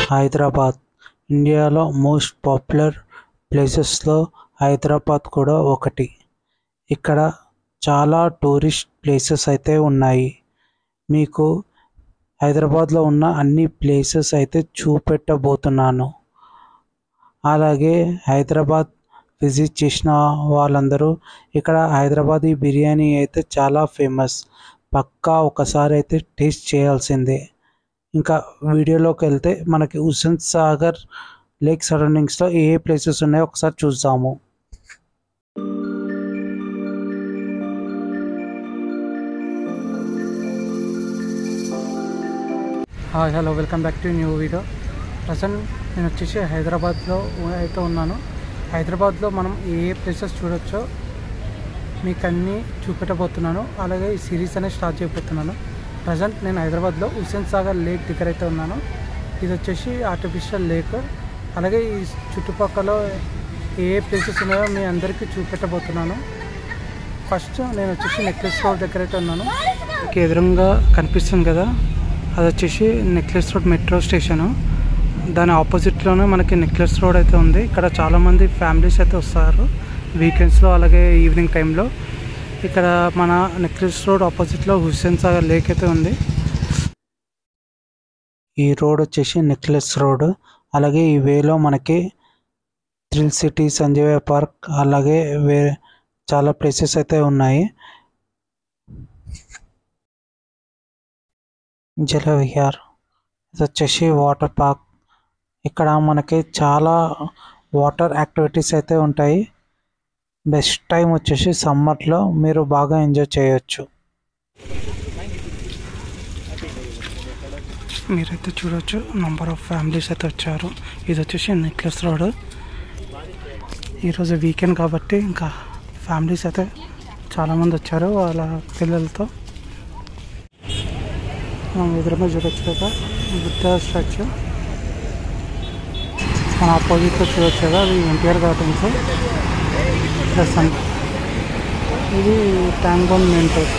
హైదరాబాద్ ఇండియాలో most popular ప్లేసెస్లో హైదరాబాద్ కూడా ఒకటి ఇక్కడ చాలా టూరిస్ట్ ప్లేసెస్ అయితే ఉన్నాయి మీకు హైదరాబాద్లో ఉన్న అన్ని ప్లేసెస్ అయితే చూపెట్టబోతున్నాను అలాగే హైదరాబాద్ విజిట్ చేసిన వాళ్ళందరూ ఇక్కడ హైదరాబాదీ బిర్యానీ అయితే చాలా ఫేమస్ పక్కా ఒకసారి అయితే టేస్ట్ చేయాల్సిందే ఇంకా వీడియోలోకి వెళ్తే మనకి హుస్సేన్ సాగర్ లేక్ సరౌండింగ్స్లో ఏ ఏ ప్లేసెస్ ఉన్నాయో ఒకసారి చూద్దాము hi hello welcome back to new video present నేను వచ్చేసి హైదరాబాద్లో అయితే ఉన్నాను హైదరాబాద్లో మనం ఏ ఏ ప్లేసెస్ చూడొచ్చో మీకు అన్నీ చూపెట్టబోతున్నాను అలాగే ఈ సిరీస్ అనేది స్టార్ట్ చేయబోతున్నాను ప్రజెంట్ నేను హైదరాబాద్లో హుస్సేన్ సాగర్ లేక్ దగ్గర అయితే ఉన్నాను ఇది వచ్చేసి ఆర్టిఫిషియల్ లేక్ అలాగే ఈ చుట్టుపక్కల ఏ ఏ ప్లేసెస్ ఉన్నాయో మీ అందరికీ చూపెట్టబోతున్నాను ఫస్ట్ నేను వచ్చేసి నెక్లెస్ రోడ్ దగ్గర అయితే ఉన్నాను మీకు ఎదురుగా కనిపిస్తుంది కదా అది వచ్చేసి నెక్లెస్ రోడ్ మెట్రో స్టేషను దాని ఆపోజిట్లోనే మనకి నెక్లెస్ రోడ్ అయితే ఉంది ఇక్కడ చాలామంది ఫ్యామిలీస్ అయితే వస్తారు వీకెండ్స్లో అలాగే ఈవినింగ్ టైంలో ఇక్కడ మన నెక్లెస్ రోడ్ ఆపోజిట్లో హుస్సేన్ సాగర్ లేక్ అయితే ఉంది ఈ రోడ్ వచ్చేసి నెక్లెస్ రోడ్ అలాగే ఈ వేలో మనకి థ్రిల్ సిటీ సంజీవ పార్క్ అలాగే వే చాలా ప్లేసెస్ అయితే ఉన్నాయి జల విహార్ ఇది వచ్చేసి వాటర్ పార్క్ ఇక్కడ మనకి చాలా వాటర్ యాక్టివిటీస్ అయితే ఉంటాయి బెస్ట్ టైం వచ్చేసి సమ్మర్లో మీరు బాగా ఎంజాయ్ చేయొచ్చు మీరైతే చూడొచ్చు నంబర్ ఆఫ్ ఫ్యామిలీస్ అయితే వచ్చారు ఇది వచ్చేసి నెక్లెస్ రోడ్ ఈరోజు వీకెండ్ కాబట్టి ఇంకా ఫ్యామిలీస్ అయితే చాలామంది వచ్చారు వాళ్ళ పిల్లలతో మనం ఎదురుగా చూడొచ్చు కదా బుద్ధ స్టాచ్యూ మన ఆపోజిట్లో చూడొచ్చు కదా అది ఎన్టీఆర్ గార్డెన్స్ ప్లస్ ఇది ట్యాంగోన్ మెయిన్ రోడ్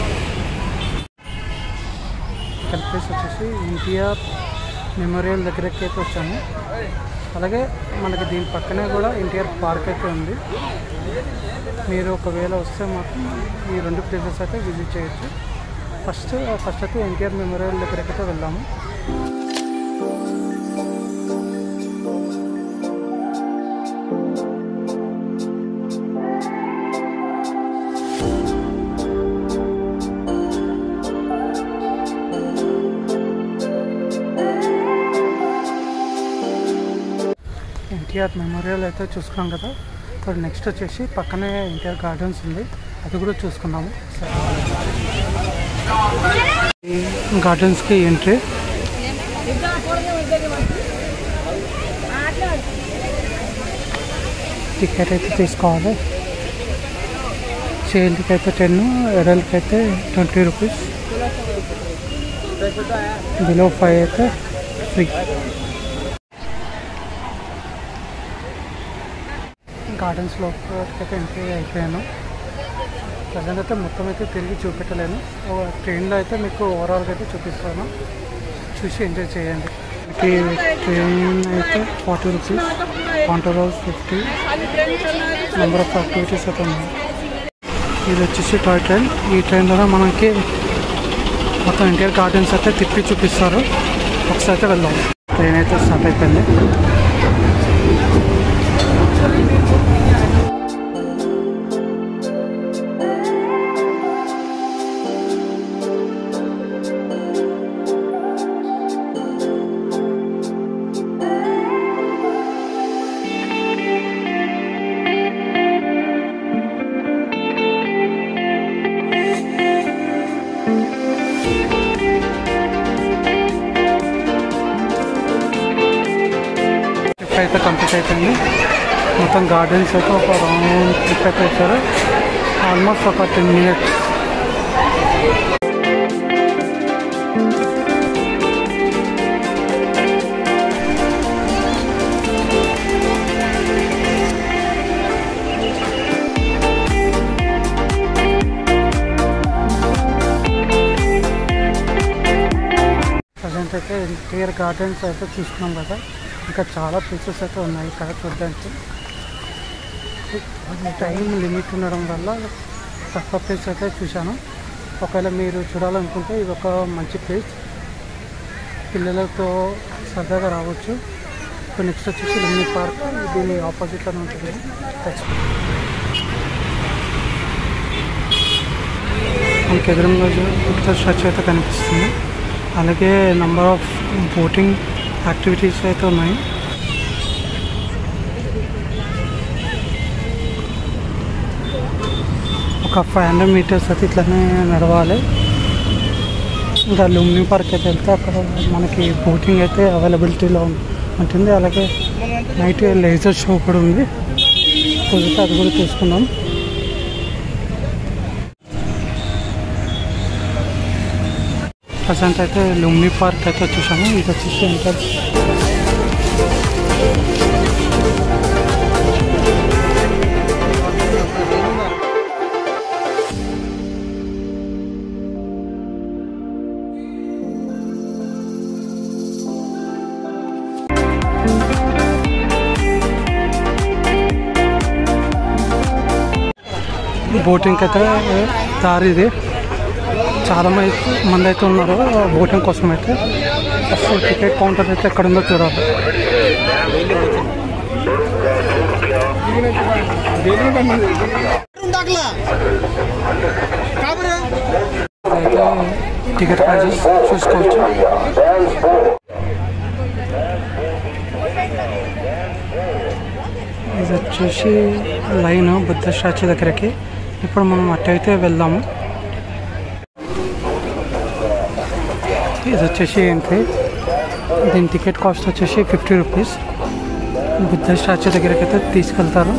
ఇక్కడ ప్లేస్ వచ్చేసి ఎన్టీఆర్ మెమోరియల్ దగ్గరకి అయితే వచ్చాము అలాగే మనకి దీని పక్కనే కూడా ఎన్టీఆర్ పార్క్ అయితే ఉంది మీరు ఒకవేళ వస్తే మాత్రం ఈ రెండు ప్లేసెస్ అయితే విజిట్ చేయొచ్చు ఫస్ట్ ఫస్ట్ అయితే ఎన్టీఆర్ మెమోరియల్ దగ్గరికి అయితే వెళ్దాము ఎన్టీఆర్ మెమోరియల్ అయితే చూసుకున్నాం కదా ఇప్పుడు నెక్స్ట్ వచ్చేసి పక్కనే ఎన్టీఆర్ గార్డెన్స్ ఉంది అది కూడా చూసుకున్నాము ఈ గార్డెన్స్కి ఎంట్రీ టికెట్ అయితే తీసుకోవాలి చైల్డ్కి అయితే టెన్ ఎడల్కి అయితే ట్వంటీ రూపీస్ బిలో ఫైవ్ అయితే ఫ్రీ గార్డెన్స్ లోపలికి అయితే ఎంట్రీ అయిపోయాను ప్రజెంట్ అయితే మొత్తం అయితే తిరిగి చూపెట్టలేను ఓ ట్రైన్లో అయితే మీకు ఓవరాల్గా అయితే చూపిస్తాను చూసి ఎంజాయ్ చేయండి మనకి ట్రైన్ అయితే forty rupees counter house fifty number of activities అయితే ఉన్నాయి ఇది వచ్చేసి టాయ్ ట్రైన్ ఈ ట్రైన్లో మనకి మొత్తం ఎన్టీఆర్ గార్డెన్స్ అయితే తిప్పి చూపిస్తారు ఒకసారి అయితే వెళ్దాం ట్రైన్ అయితే స్టార్ట్ అయిపోయింది ట్రిప్ అయితే కంప్లీట్ అయిపోయింది మొత్తం గార్డెన్స్ అయితే ఒక రౌండ్ ట్రిప్ అయితే వచ్చారు ఆల్మోస్ట్ ఒక టెన్ మినిట్స్ ప్రజెంట్ అయితే ఎన్టీఆర్ గార్డెన్స్ అయితే చూస్తున్నాం కదా ఇంకా చాలా ప్లేసెస్ అయితే ఉన్నాయి ఇక్కడ చూడడానికి టైం లిమిట్ ఉండడం వల్ల తక్కువ ప్లేస్ అయితే చూశాను ఒకవేళ మీరు చూడాలనుకుంటే ఇది ఒక మంచి ప్లేస్ పిల్లలతో సరదాగా రావచ్చు ఇప్పుడు నెక్స్ట్ వచ్చేసి లుమ్ని పార్క్ దీని ఆపోజిట్లోనే ఉంటుంది Thanks. మనకి ఎదురుగా బుద్ధ స్టాచ్యూ అయితే కనిపిస్తుంది అలాగే నంబర్ ఆఫ్ బోటింగ్ యాక్టివిటీస్ అయితే ఉన్నాయి ఒక ఫైవ్ హండ్రెడ్ మీటర్స్ అయితే ఇట్లానే నడవాలి ఇంకా లుమ్ని పార్క్ అయితే వెళ్తే అక్కడ మనకి బోటింగ్ అయితే అవైలబిలిటీలో ఉం- ఉంటుంది అలాగే నైట్ లేజర్ షో కూడా ఉంది కుదిరితే అది కూడా చూసుకుందాం ప్రజెంట్ అయితే లుమ్ని పార్క్ అయితే చూసాము ఇది వచ్చేసి ఎంటర్ బోటింగ్ అయితే దారి ఇది చాలా మంది మంది అయితే ఉన్నారు బోటింగ్ కోసం అయితే ఫస్ట్ టికెట్ కౌంటర్ అయితే ఎక్కడ ఉందో చూడాలి అయితే టికెట్ ప్రైజెస్ చూసుకోవచ్చు ఇది వచ్చేసి లైన్ బుద్ధ స్టాచ్యూ దగ్గరకి ఇప్పుడు మనం అట్టయితే వెళ్దాము ఇది వచ్చేసి ఎంట్రీ దీని టికెట్ కాస్ట్ వచ్చేసి ఫిఫ్టీ రూపీస్ బుద్ధ స్టాచ్యూ దగ్గరికి అయితే తీసుకెళ్తారు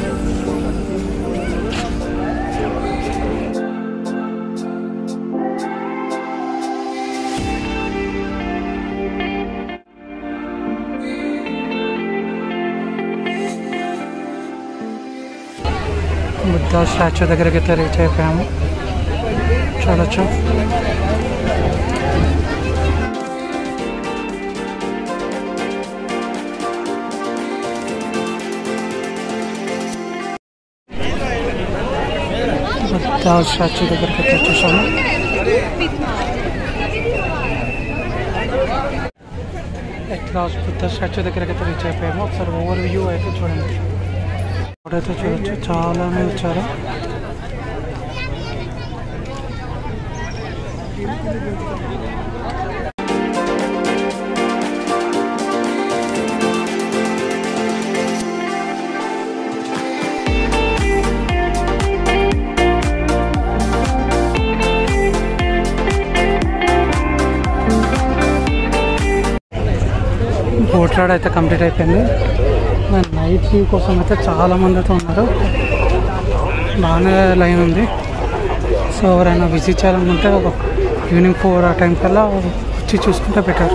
బుద్ధ స్టాచ్యూ దగ్గరికి అయితే రీచ్ అయిపోయాము చూడొచ్చు బుద్ధ స్టాచ్యూ దగ్గరికి అయితే వచ్చేసాము ఎట్లా బుద్ధ స్టాచ్యూ దగ్గరికి అయితే రీచ్ అయిపోయాము ఒకసారి ఓవర్ వ్యూ అయితే చూడండి ఇప్పుడైతే చూడొచ్చు చాలానే వచ్చారు బోట్ రైడ్ అయితే కంప్లీట్ అయిపోయింది నైట్ వ్యూ కోసం అయితే చాలా మంది అయితే ఉన్నారు బాగానే లైన్ ఉంది సో ఎవరైనా విజిట్ చేయాలనుకుంటే ఒక ఈవినింగ్ ఫోర్ ఆ టైం కల్లా వచ్చి చూసుకుంటే బెటర్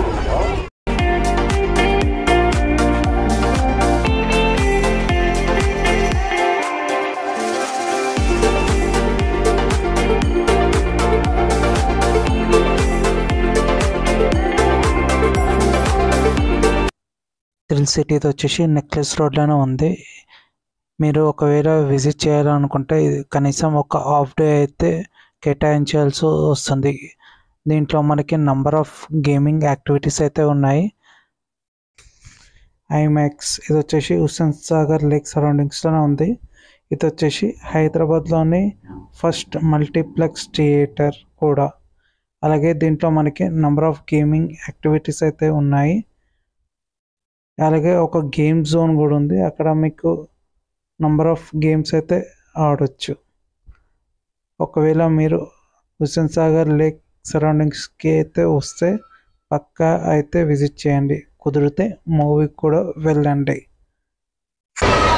థ్రిల్ సిటీ వచ్చేసి నెక్లెస్ రోడ్లోనే ఉంది మీరు ఒకవేళ విజిట్ చేయాలనుకుంటే ఇది కనీసం ఒక హాఫ్ డే అయితే కేటాయించాల్సి వస్తుంది దీంట్లో మనకి నంబర్ ఆఫ్ గేమింగ్ యాక్టివిటీస్ అయితే ఉన్నాయి ఐమాక్స్ ఇది వచ్చేసి హుస్సేన్ సాగర్ లేక్ సరౌండింగ్స్లోనే ఉంది ఇది వచ్చేసి హైదరాబాద్లోని ఫస్ట్ మల్టీప్లెక్స్ థియేటర్ కూడా అలాగే దీంట్లో మనకి నంబర్ ఆఫ్ గేమింగ్ యాక్టివిటీస్ అయితే ఉన్నాయి అలాగే ఒక గేమ్ జోన్ కూడా ఉంది అక్కడ మీకు నంబర్ ఆఫ్ గేమ్స్ అయితే ఆడొచ్చు ఒకవేళ మీరు హుస్సేన్ సాగర్ లేక్ సరౌండింగ్స్కి అయితే వస్తే పక్కా అయితే విజిట్ చేయండి కుదిరితే మూవీకి కూడా వెళ్ళండి